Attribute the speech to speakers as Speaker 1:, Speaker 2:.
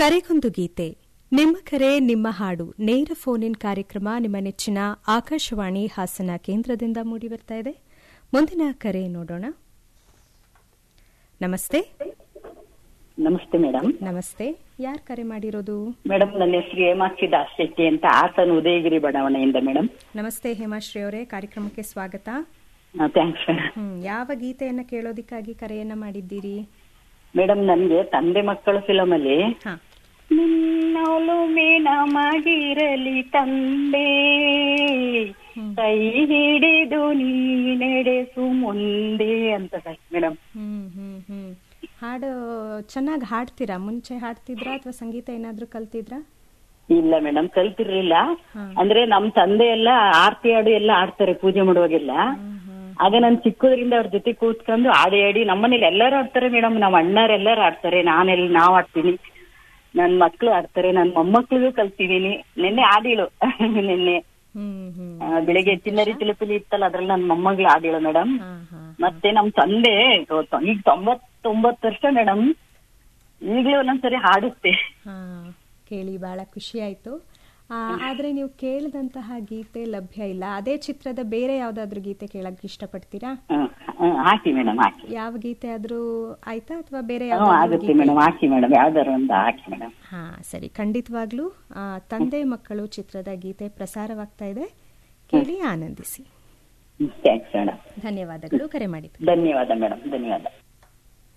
Speaker 1: ಕರೆಗೊಂದು ಗೀತೆ ನಿಮ್ಮ ಕರೆ ನಿಮ್ಮ ಹಾಡು ನೇರ ಫೋನ್ ಇನ್ ಕಾರ್ಯಕ್ರಮ ನಿಮ್ಮ ನೆಚ್ಚಿನ ಆಕಾಶವಾಣಿ ಹಾಸನ ಕೇಂದ್ರದಿಂದ ಮೂಡಿಬರ್ತಾ ಇದೆ ಮುಂದಿನ ಕರೆ ನೋಡೋಣ ನಮಸ್ತೆ
Speaker 2: ನಮಸ್ತೆ ಮೇಡಮ್
Speaker 1: ನಮಸ್ತೆ ಯಾರು ಕರೆ ಮಾಡಿರೋದು
Speaker 2: ಮೇಡಮ್ ನನ್ನ ಹೆಸರು ಹೇಮಾಕ್ಷಿ ದಾಸ್ ಶೆಟ್ಟಿ ಅಂತ ಹಾಸನ ಉದಯಗಿರಿ ಬಡಾವಣೆಯಿಂದ ಮೇಡಮ್
Speaker 1: ನಮಸ್ತೆ ಹೇಮಾಶ್ರೀ ಅವರೇ ಕಾರ್ಯಕ್ರಮಕ್ಕೆ ಸ್ವಾಗತ
Speaker 2: ಥ್ಯಾಂಕ್ಸ್ ಮೇಡಮ್
Speaker 1: ಹ್ಮ್ ಯಾವ ಗೀತೆಯನ್ನ ಕೇಳೋದಿಕ್ಕಾಗಿ ಕರೆಯನ್ನ ಮಾಡಿದ್ದೀರಿ
Speaker 2: ಮೇಡಮ್ ನನ್ಗೆ ತಂದೆ ಮಕ್ಕಳು ಫಿಲಮ್ ಅಲ್ಲಿ
Speaker 1: ಹಾ
Speaker 2: ನಿನ್ನೊಲುಮೆ ನಮಗಿರಲಿ ತಂದೆ ಕೈ ಹಿಡಿದು ನೀ ನಡೆಸು ಮುಂದೆ ಅಂತ ಮೇಡಮ್
Speaker 1: ಹ್ಮ್ ಹ್ಮ್ ಹ್ಮ್ ಹಾಡು ಚೆನ್ನಾಗಿ ಹಾಡ್ತೀರಾ ಮುಂಚೆ ಹಾಡ್ತಿದ್ರಾ ಅಥವಾ ಸಂಗೀತ ಏನಾದ್ರೂ ಕಲ್ತಿದ್ರಾ
Speaker 2: ಇಲ್ಲ ಮೇಡಮ್ ಕಲ್ತಿರ್ಲಿಲ್ಲ
Speaker 1: ಹಾ.
Speaker 2: ಅಂದ್ರೆ ನಮ್ ತಂದೆ ಎಲ್ಲ ಆರ್ತಿ ಹಾಡು ಎಲ್ಲ ಆಡ್ತಾರೆ ಪೂಜೆ ಮಾಡುವಾಗೆಲ್ಲ
Speaker 1: ಹ್ಮ್ ಹ್ಮ್
Speaker 2: ಆಗ ನಾನು ಚಿಕ್ಕದ್ರಿಂದ ಅವ್ರ ಜೊತೆ ಕೂತ್ಕೊಂಡು ಆಡಿ ಆಡಿ ನಮ್ಮನೇಲಿ ಎಲ್ಲರೂ ಆಡ್ತಾರೆ ಮೇಡಮ್ ನಮ್ಮ ಅಣ್ಣರೆಲ್ಲರೂ ಆಡ್ತಾರೆ ನಾನೆಲ್ಲ ನಾವ್ ಆಡ್ತೀನಿ ನನ್ ಮಕ್ಳು ಆಡ್ತಾರೆ ನನ್ ಮೊಮ್ಮಕ್ಳಿಗೂ ಕಲ್ತಿದೀನಿ ನಿನ್ನೆ ಆಡಿಳು ನಿನ್ನೆ
Speaker 1: ಹ್ಮ್ ಹ್ಮ್
Speaker 2: ಆ, ಬೆಳಿಗ್ಗೆ ಚಿನ್ನರಿ ಚಿಲಿಪಿಲಿ ಇತ್ತಲ್ಲ ಅದ್ರಲ್ಲಿ ನನ್ ಮೊಮ್ಮಗಳು ಆಡಿಳು ಮೇಡಮ್
Speaker 1: ಹಾ ಹಾ
Speaker 2: ಮತ್ತೆ ನಮ್ ತಂದೆ ಗೊ- ಈಗ ತೊಂಬತ್ತೊಂಬತ್ತು ವರ್ಷ ಮೇಡಮ್ ಈಗ್ಲೂ ಒಂದೊಂದ್ಸರಿ ಹಾಡುತ್ತೆ
Speaker 1: ಹಾ ಕೇಳಿ ಬಹಳ ಖುಷಿ ಆಯ್ತು ಆ, ಆದ್ರೆ ನೀವು ಕೇಳಿದಂತಹ ಗೀತೆ ಲಭ್ಯ ಇಲ್ಲ ಅದೇ ಚಿತ್ರದ ಬೇರೆ ಯಾವ್ದಾದ್ರು ಗೀತೆ ಕೇಳಕ್ ಇಷ್ಟಪಡ್ತೀರಾ
Speaker 2: ಹ್ಮ್, ಹ್ಮ್, ಹಾಕಿ ಮೇಡಮ್ ಹಾಕಿ
Speaker 1: ಯಾವ ಗೀತೆ ಆದ್ರೂ ಆಯ್ತಾ ಅಥವಾ ಬೇರೆ
Speaker 2: ಹ್ಮ್
Speaker 1: ಯಾವ್ದಾದ್ರು
Speaker 2: ಆಗುತ್ತೆ
Speaker 1: ಗೀತೆ
Speaker 2: ಮೇಡಮ್ ಹಾಕಿ ಮೇಡಮ್ ಯಾವ್ದಾರು ಒಂದು ಹಾಕಿ ಮೇಡಮ್
Speaker 1: ಹಾ ಸರಿ ಖಂಡಿತವಾಗ್ಲೂ ಆ, ತಂದೆ ಮಕ್ಕಳು ಚಿತ್ರದ ಗೀತೆ ಪ್ರಸಾರವಾಗ್ತಾ ಇದೆ ಕೇಳಿ ಆನಂದಿಸಿ
Speaker 2: ಥ್ಯಾಂಕ್ಸ್ ಮೇಡಮ್
Speaker 1: ಧನ್ಯವಾದಗಳು ಕರೆ ಮಾಡಿದ್ದು
Speaker 2: ಧನ್ಯವಾದ ಮೇಡಮ್ ಧನ್ಯವಾದ